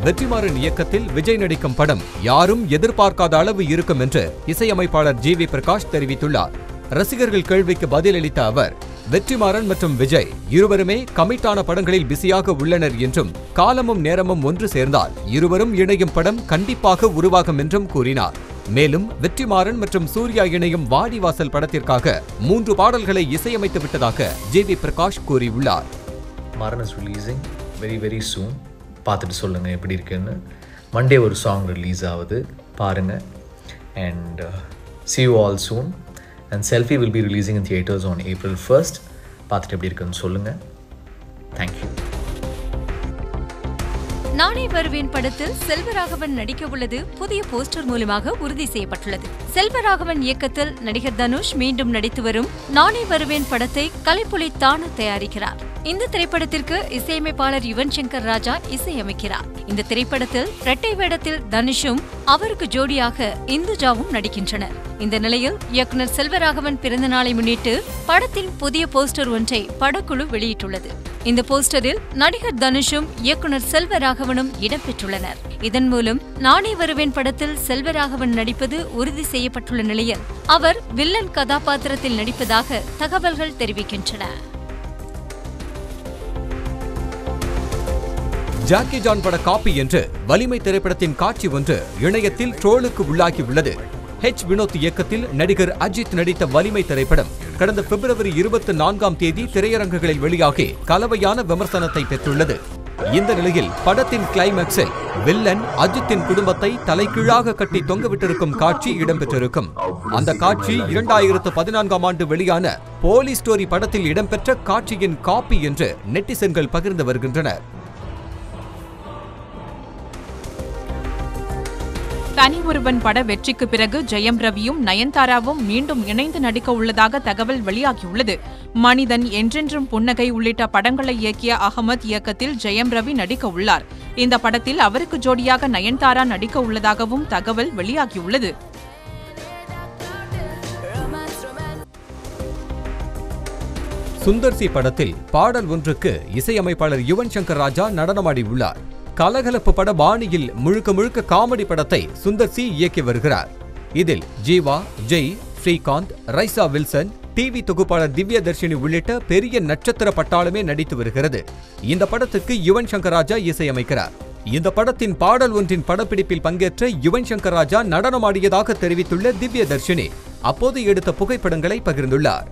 வெற்றிமாறன் இயக்கத்தில் விஜய் நடிக்கும் படம் யாரும் எதிர்பார்க்காத அளவு இருக்கும் என்று இசையமைப்பாளர் ஜி வி பிரகாஷ் தெரிவித்துள்ளார் ரசிகர்கள் கேள்விக்கு பதிலளித்த அவர் வெற்றிமாறன் மற்றும் விஜய் இருவருமே கமிட்டான படங்களில் பிஸியாக உள்ளனர் என்றும் காலமும் நேரமும் ஒன்று சேர்ந்தால் இருவரும் இணையும் படம் கண்டிப்பாக உருவாகும் என்றும் கூறினார் மேலும் வெற்றிமாறன் மற்றும் சூர்யா இணையும் வாடிவாசல் படத்திற்காக மூன்று பாடல்களை இசையமைத்து விட்டதாக ஜே வி பிரகாஷ் கூறியுள்ளார் Maran is releasing very very soon பார்த்துட்டு சொல்லுங்கள் எப்படி இருக்குன்னு மண்டே ஒரு சாங் ரிலீஸ் ஆகுது பாருங்கள் and see you all soon and selfie will be releasing in theatres on April first பார்த்துட்டு எப்படி இருக்குன்னு சொல்லுங்கள் தேங்க்யூ நானே வருவேன் படத்தில் செல்வராகவன் நடிக்க உள்ளது புதிய போஸ்டர் மூலமாக உறுதி செய்யப்பட்டுள்ளது செல்வராகவன் இயக்கத்தில் நடிகர் தனுஷ் மீண்டும் நடித்து வரும் நானே வருவேன் படத்தை கலைப்புலி தானு தயாரிக்கிறார் இந்த திரைப்படத்திற்கு இசையமைப்பாளர் யுவன் சங்கர் ராஜா இசையமைக்கிறார் இந்த திரைப்படத்தில் இரட்டை வேடத்தில் தனுஷும் அவருக்கு ஜோடியாக இந்துஜாவும் நடிக்கின்றனர் இந்த நிலையில் இயக்குனர் செல்வராகவன் பிறந்த நாளை முன்னிட்டு படத்தின் புதிய போஸ்டர் ஒன்றை படக்குழு வெளியிட்டுள்ளது இந்த போஸ்டரில் நடிகர் தனுஷும் இயக்குனர் செல்வராகவனும் இடம்பெற்றுள்ளனர் இதன் மூலம் நானே வருவேன் படத்தில் செல்வராகவன் நடிப்பது உறுதி செய்யப்பட்டுள்ள நிலையில் அவர் வில்லன் கதாபாத்திரத்தில் நடிப்பதாக தகவல்கள் தெரிவிக்கின்றன ஜாக்கி ஜான் பட காப்பி என்று வலிமை திரைப்படத்தின் காட்சி ஒன்று இணையத்தில் ட்ரோலுக்கு உள்ளாகியுள்ளது ஹெச் வினோத் இயக்கத்தில் நடிகர் அஜித் நடித்த வலிமை திரைப்படம் கடந்த பிப்ரவரி இருபத்தி நான்காம் தேதி திரையரங்குகளில் வெளியாகி கலவையான விமர்சனத்தை பெற்றுள்ளது இந்த நிலையில் படத்தின் கிளைமேக்ஸில் வில்லன் அஜித்தின் குடும்பத்தை தலைகீழாக கட்டி தொங்கவிட்டிருக்கும் காட்சி இடம்பெற்றிருக்கும் அந்த காட்சி இரண்டாயிரத்து பதினான்காம் ஆண்டு வெளியான போலீஸ் ஸ்டோரி படத்தில் இடம்பெற்ற காட்சியின் காப்பி என்று நெட்டிசன்கள் பகிர்ந்து வருகின்றனர் தனி ஒருவன் பட வெற்றிக்கு பிறகு ஜெயம் ரவியும் நயன்தாராவும் மீண்டும் இணைந்து நடிக்க உள்ளதாக தகவல் வெளியாகியுள்ளது மனிதன் என்றென்றும் புன்னகை உள்ளிட்ட படங்களை இயக்கிய அகமத் இயக்கத்தில் ஜெயம் ரவி நடிக்க உள்ளார் இந்த படத்தில் அவருக்கு ஜோடியாக நயன்தாரா நடிக்க உள்ளதாகவும் தகவல் வெளியாகியுள்ளது சுந்தர்சி படத்தில் பாடல் ஒன்றுக்கு இசையமைப்பாளர் யுவன் சங்கர் ராஜா நடனமாடி உள்ளார் கலகலப்பு பட பாணியில் முழுக்க முழுக்க காமெடி படத்தை சுந்தர்சி இயக்கி வருகிறார் இதில் ஜீவா ஜெய் ஸ்ரீகாந்த் ரைசா வில்சன் டிவி தொகுப்பாளர் திவ்ய தர்ஷினி உள்ளிட்ட பெரிய நட்சத்திர பட்டாளமே நடித்து வருகிறது இந்த படத்துக்கு யுவன் சங்கர் ராஜா இசையமைக்கிறார் இந்த படத்தின் பாடல் ஒன்றின் படப்பிடிப்பில் பங்கேற்ற யுவன் சங்கர் ராஜா நடனமாடியதாக தெரிவித்துள்ள திவ்ய தர்ஷினி அப்போது எடுத்த புகைப்படங்களை பகிர்ந்துள்ளார்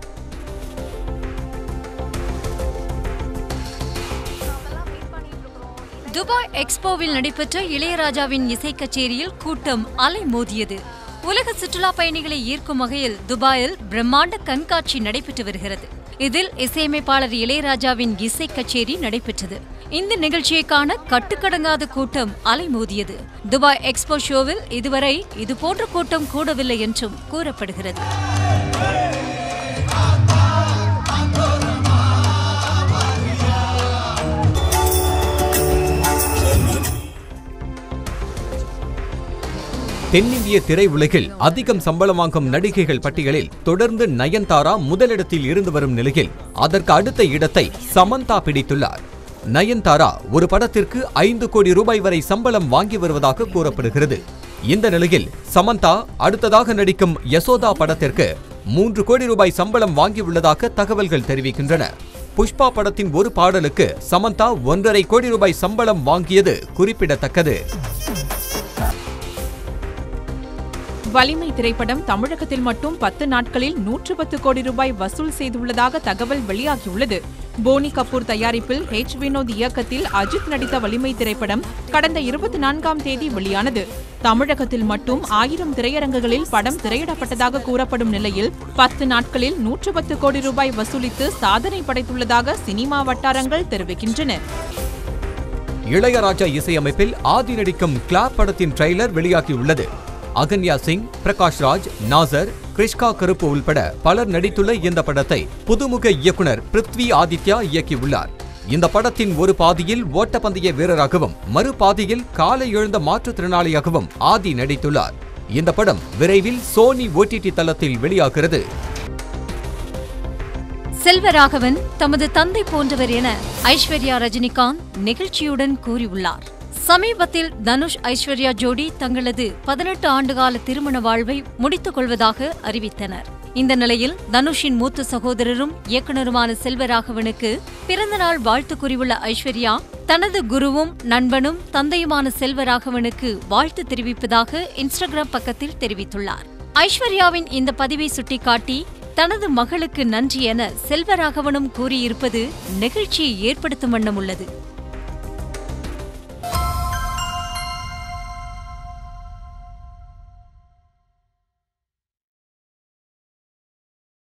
துபாய் எக்ஸ்போவில் நடைபெற்ற இளையராஜாவின் இசை கச்சேரியில் கூட்டம் அலைமோதியது உலக சுற்றுலா பயணிகளை ஈர்க்கும் வகையில் துபாயில் பிரம்மாண்ட கண்காட்சி நடைபெற்று வருகிறது இதில் இசையமைப்பாளர் இளையராஜாவின் இசை கச்சேரி நடைபெற்றது இந்த நிகழ்ச்சியை காண கட்டுக்கடங்காத கூட்டம் அலைமோதியது துபாய் எக்ஸ்போ ஷோவில் இதுவரை இதுபோன்ற கூட்டம் கூடவில்லை என்றும் கூறப்படுகிறது தென்னிந்திய திரையுலகில் அதிகம் சம்பளம் வாங்கும் நடிகைகள் பட்டியலில் தொடர்ந்து நயன்தாரா முதலிடத்தில் இருந்து வரும் நிலையில் அதற்கு அடுத்த இடத்தை சமந்தா பிடித்துள்ளார் நயன்தாரா ஒரு படத்திற்கு ஐந்து கோடி ரூபாய் வரை சம்பளம் வாங்கி வருவதாக கூறப்படுகிறது இந்த நிலையில் சமந்தா அடுத்ததாக நடிக்கும் யசோதா படத்திற்கு மூன்று கோடி ரூபாய் சம்பளம் வாங்கியுள்ளதாக தகவல்கள் தெரிவிக்கின்றன புஷ்பா படத்தின் ஒரு பாடலுக்கு சமந்தா ஒன்றரை கோடி ரூபாய் சம்பளம் வாங்கியது குறிப்பிடத்தக்கது வலிமை திரைப்படம் தமிழகத்தில் மட்டும் பத்து நாட்களில் நூற்று பத்து கோடி ரூபாய் வசூல் செய்துள்ளதாக தகவல் வெளியாகியுள்ளது போனி கபூர் தயாரிப்பில் ஹெச் வினோத் இயக்கத்தில் அஜித் நடித்த வலிமை திரைப்படம் கடந்த இருபத்தி நான்காம் தேதி வெளியானது தமிழகத்தில் மட்டும் ஆயிரம் திரையரங்குகளில் படம் திரையிடப்பட்டதாக கூறப்படும் நிலையில் பத்து நாட்களில் நூற்று பத்து கோடி ரூபாய் வசூலித்து சாதனை படைத்துள்ளதாக சினிமா வட்டாரங்கள் தெரிவிக்கின்றன இளையராஜா இசையமைப்பில் ஆதி நடிக்கும் கிளாப் படத்தின் ட்ரெய்லர் வெளியாகியுள்ளது அகன்யா சிங் பிரகாஷ் ராஜ் நாசர் கிரிஷ்கா கருப்பு உள்பட பலர் நடித்துள்ள இந்த படத்தை புதுமுக இயக்குனர் பிருத்வி ஆதித்யா இயக்கியுள்ளார் இந்த படத்தின் ஒரு பாதியில் ஓட்டப்பந்தய வீரராகவும் மறு பாதியில் காலை எழுந்த மாற்றுத்திறனாளியாகவும் ஆதி நடித்துள்ளார் இந்த படம் விரைவில் சோனி ஓடிடி தளத்தில் வெளியாகிறது செல்வராகவன் தமது தந்தை போன்றவர் என ஐஸ்வர்யா ரஜினிகாந்த் நெகிழ்ச்சியுடன் கூறியுள்ளார் சமீபத்தில் தனுஷ் ஐஸ்வர்யா ஜோடி தங்களது பதினெட்டு ஆண்டுகால திருமண வாழ்வை முடித்துக் கொள்வதாக அறிவித்தனர் இந்த நிலையில் தனுஷின் மூத்த சகோதரரும் இயக்குனருமான செல்வராகவனுக்கு பிறந்தநாள் வாழ்த்து கூறியுள்ள ஐஸ்வர்யா தனது குருவும் நண்பனும் தந்தையுமான செல்வராகவனுக்கு வாழ்த்து தெரிவிப்பதாக இன்ஸ்டாகிராம் பக்கத்தில் தெரிவித்துள்ளார் ஐஸ்வர்யாவின் இந்த பதிவை சுட்டிக்காட்டி தனது மகளுக்கு நன்றி என செல்வராகவனும் கூறியிருப்பது நெகிழ்ச்சியை ஏற்படுத்தும் வண்ணம் உள்ளது